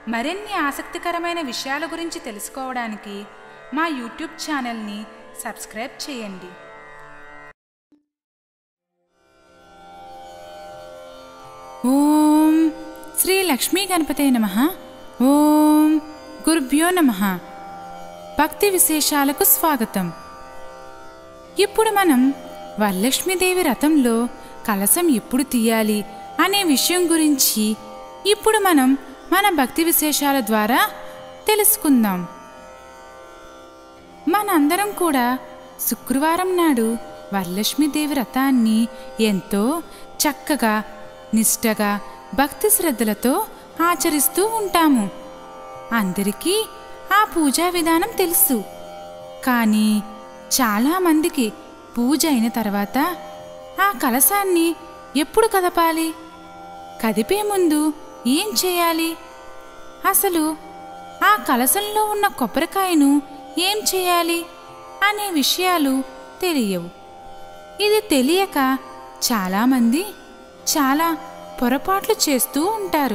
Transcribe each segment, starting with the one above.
మరిన్ని ఆసక్తికరమైన విషయాల గురించి తెలుసుకోవడానికి మా యూట్యూబ్ ఛానల్ని సబ్స్క్రైబ్ చేయండి ఓం శ్రీ లక్ష్మీ గణపతే నమ ఓం గురుభ్యో నమ భక్తి విశేషాలకు స్వాగతం ఇప్పుడు మనం వరలక్ష్మీదేవి రథంలో కలసం ఎప్పుడు తీయాలి అనే విషయం గురించి ఇప్పుడు మనం మన భక్తి విశేషాల ద్వారా తెలుసుకుందాం మనందరం కూడా శుక్రవారం నాడు వరలక్ష్మీదేవి వ్రతాన్ని ఎంతో చక్కగా నిష్టగా భక్తి శ్రద్ధలతో ఆచరిస్తూ ఉంటాము అందరికీ ఆ పూజా విధానం తెలుసు కానీ చాలామందికి పూజ అయిన తర్వాత ఆ కలశాన్ని ఎప్పుడు కదపాలి కదిపే ముందు ఏం చేయాలి అసలు ఆ కలశంలో ఉన్న కొబ్బరికాయను ఏం చేయాలి అనే విషయాలు తెలియవు ఇది తెలియక చాలామంది చాలా పొరపాట్లు చేస్తూ ఉంటారు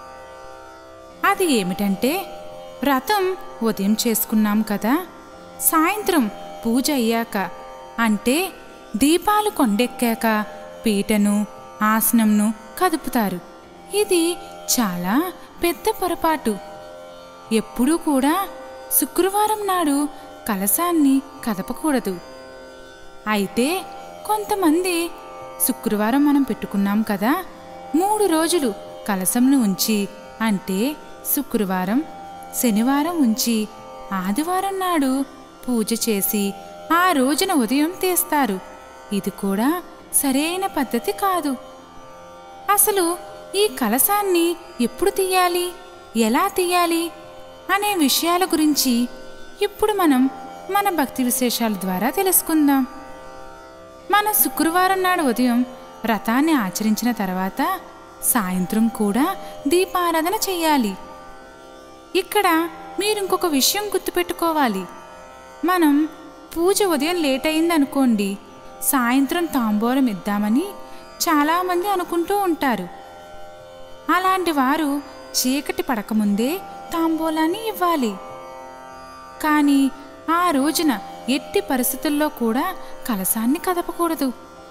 అది ఏమిటంటే వ్రతం ఉదయం చేసుకున్నాం కదా సాయంత్రం పూజ అయ్యాక అంటే దీపాలు కొండెక్కాక పీటను ఆసనంను కదుపుతారు ఇది చాలా పెద్ద పొరపాటు ఎప్పుడూ కూడా శుక్రవారం నాడు కలశాన్ని కదపకూడదు అయితే కొంతమంది శుక్రవారం మనం పెట్టుకున్నాం కదా మూడు రోజులు కలశంను ఉంచి అంటే శుక్రవారం శనివారం ఉంచి ఆదివారం నాడు పూజ చేసి ఆ రోజున ఉదయం తీస్తారు ఇది కూడా సరైన పద్ధతి కాదు అసలు ఈ కలశాన్ని ఎప్పుడు తీయాలి ఎలా తీయాలి అనే విషయాల గురించి ఇప్పుడు మనం మన భక్తి విశేషాల ద్వారా తెలుసుకుందాం మన శుక్రవారం నాడు ఉదయం వ్రతాన్ని ఆచరించిన తర్వాత సాయంత్రం కూడా దీపారాధన చెయ్యాలి ఇక్కడ మీరు ఇంకొక విషయం గుర్తుపెట్టుకోవాలి మనం పూజ ఉదయం లేట్ అయిందనుకోండి సాయంత్రం తాంబూలం ఇద్దామని చాలామంది అనుకుంటూ ఉంటారు అలాంటి వారు చీకటి పడకముందే తాంబూలాన్ని ఇవ్వాలి కానీ ఆ రోజున ఎట్టి పరిస్థితుల్లో కూడా కలశాన్ని కదపకూడదు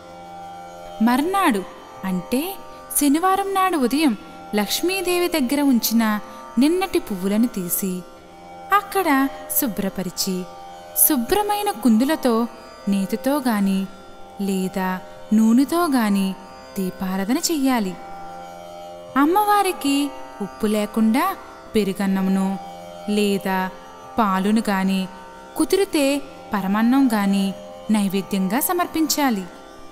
మర్నాడు అంటే శనివారం నాడు ఉదయం లక్ష్మీదేవి దగ్గర ఉంచిన నిన్నటి పువ్వులను తీసి అక్కడ శుభ్రపరిచి శుభ్రమైన కుందులతో నేతితో గాని లేదా నూనెతో గాని దీపారాధన చెయ్యాలి అమ్మవారికి ఉప్పు లేకుండా పెరుగన్నమును లేదా పాలును గాని కుదిరితే పరమన్నం గాని నైవేద్యంగా సమర్పించాలి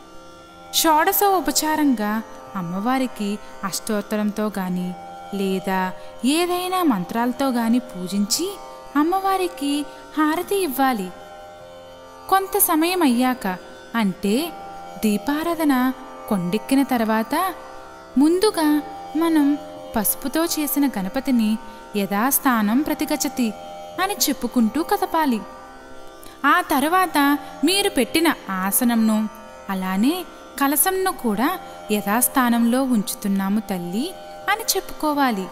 షోడశ ఉపచారంగా అమ్మవారికి అష్టోత్తరంతో గాని లేదా ఏదైనా మంత్రాలతో గాని పూజించి అమ్మవారికి హారతి ఇవ్వాలి కొంత సమయం అయ్యాక అంటే దీపారాధన కొండెక్కిన తర్వాత ముందుగా మనం పసుపుతో చేసిన గణపతిని యథాస్థానం ప్రతిగచ్చతి అని చెప్పుకుంటూ కదపాలి ఆ తర్వాత మీరు పెట్టిన ఆసనంను అలానే కలశంను కూడా యథాస్థానంలో ఉంచుతున్నాము తల్లి అని చెప్పుకోవాలి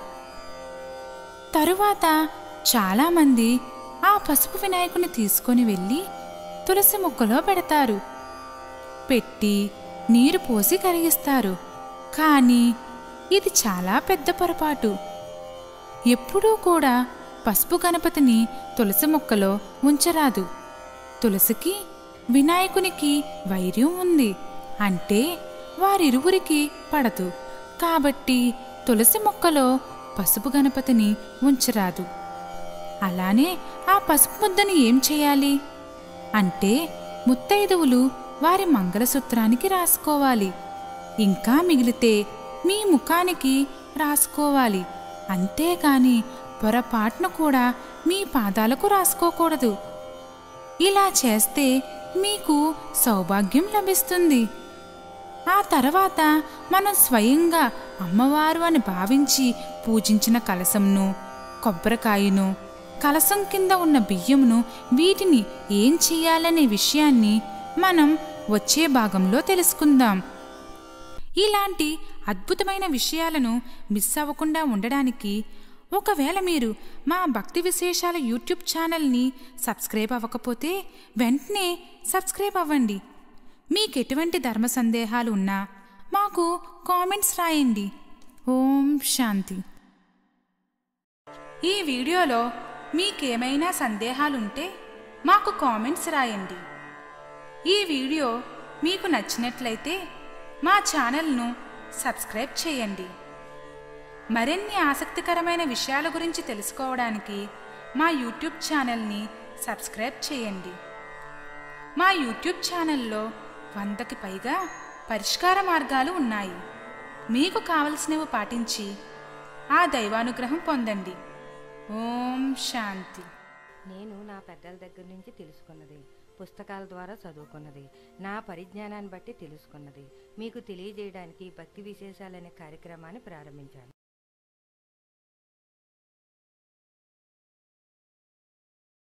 తరువాత చాలామంది ఆ పసుపు వినాయకుని తీసుకొని వెళ్ళి తులసి మొక్కలో పెడతారు పెట్టి నీరు పోసి కరిగిస్తారు కానీ ఇది చాలా పెద్ద పొరపాటు ఎప్పుడూ కూడా పసుపు గణపతిని తులసి మొక్కలో ఉంచరాదు తులసికి వినాయకునికి వైర్యం ఉంది అంటే వారిరువురికి పడదు కాబట్టి తులసి మొక్కలో పసుపు గణపతిని ఉంచరాదు అలానే ఆ పసుపు ముద్దని ఏం చేయాలి అంటే ముత్తైదువులు వారి మంగళసూత్రానికి రాసుకోవాలి ఇంకా మిగిలితే మీ ముఖానికి రాసుకోవాలి అంతేకాని పొరపాటున కూడా మీ పాదాలకు రాసుకోకూడదు ఇలా చేస్తే మీకు సౌభాగ్యం లభిస్తుంది ఆ తర్వాత మనం స్వయంగా అమ్మవారు అని భావించి పూజించిన కలశంను కొబ్బరికాయను కలసం కింద ఉన్న బియ్యమును వీటిని ఏం చెయ్యాలనే విషయాన్ని మనం వచ్చే భాగంలో తెలుసుకుందాం ఇలాంటి అద్భుతమైన విషయాలను మిస్ అవ్వకుండా ఉండడానికి ఒకవేళ మీరు మా భక్తి విశేషాల యూట్యూబ్ ఛానల్ని సబ్స్క్రైబ్ అవ్వకపోతే వెంటనే సబ్స్క్రైబ్ అవ్వండి మీకు ఎటువంటి ధర్మ సందేహాలు ఉన్నా మాకు కామెంట్స్ రాయండి ఓం శాంతి ఈ వీడియోలో మీకేమైనా సందేహాలుంటే మాకు కామెంట్స్ రాయండి ఈ వీడియో మీకు నచ్చినట్లయితే మా ఛానల్ను సబ్స్క్రైబ్ చేయండి మరిన్ని ఆసక్తికరమైన విషయాల గురించి తెలుసుకోవడానికి మా యూట్యూబ్ ఛానల్ని సబ్స్క్రైబ్ చేయండి మా యూట్యూబ్ ఛానల్లో వందకి పైగా పరిష్కార మార్గాలు ఉన్నాయి మీకు కావలసినవి పాటించి ఆ దైవానుగ్రహం పొందండి ఓం శాంతి నేను నా పెద్దల దగ్గర నుంచి తెలుసుకున్నది పుస్తకాల ద్వారా చదువుకున్నది నా పరిజ్ఞానాన్ని బట్టి తెలుసుకున్నది మీకు తెలియజేయడానికి భక్తి విశేషాలనే కార్యక్రమాన్ని ప్రారంభించాను